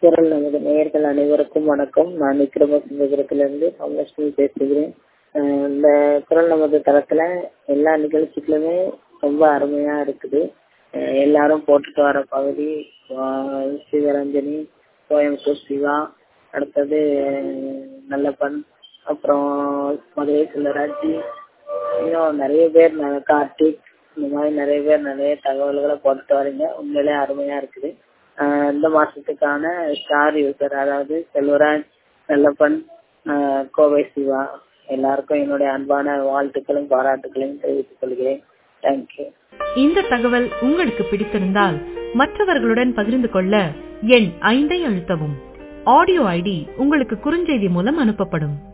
குரல் நமது நேயர்கள் அனைவருக்கும் வணக்கம் நான் விக்ரமசிங்கபுரத்திலிருந்து சமலட்சுமி பேசுகிறேன் அஹ் இந்த குரல் நமது தளத்துல எல்லா நிகழ்ச்சிகளுமே ரொம்ப அருமையா இருக்குது அஹ் எல்லாரும் போட்டுட்டு வர பகுதி அஹ் சிவரஞ்சனி கோயம்புத்தூர் சிவா அடுத்தது நல்லப்பன் அப்புறம் மதுரை சுந்தராட்சி இன்னும் நிறைய பேர் ந- கார்த்திக் இந்த மாதிரி நிறைய பேர் நிறைய தகவல்களை போட்டுட்டு வரீங்க உண்மையிலே அருமையா இருக்குது ஆஹ் இந்த மாசத்துக்கான ஸ்டார் யூசர் அதாவது செல்வராஜ் நல்லப்பன் ஆஹ் கோவை சிவா எல்லாருக்கும் என்னுடைய அன்பான வாழ்த்துக்களும் பாராட்டுகளையும் தெரிவித்துக் கொள்கிறேன் தேங்க்யூ இந்த தகவல் உங்களுக்கு பிடித்திருந்தால் மற்றவர்களுடன் பகிர்ந்து கொள்ள எண் ஐந்தை அழுத்தவும் ஆடியோ ஐடி உங்களுக்கு குறுஞ்செய்தி மூலம் அனுப்பப்படும்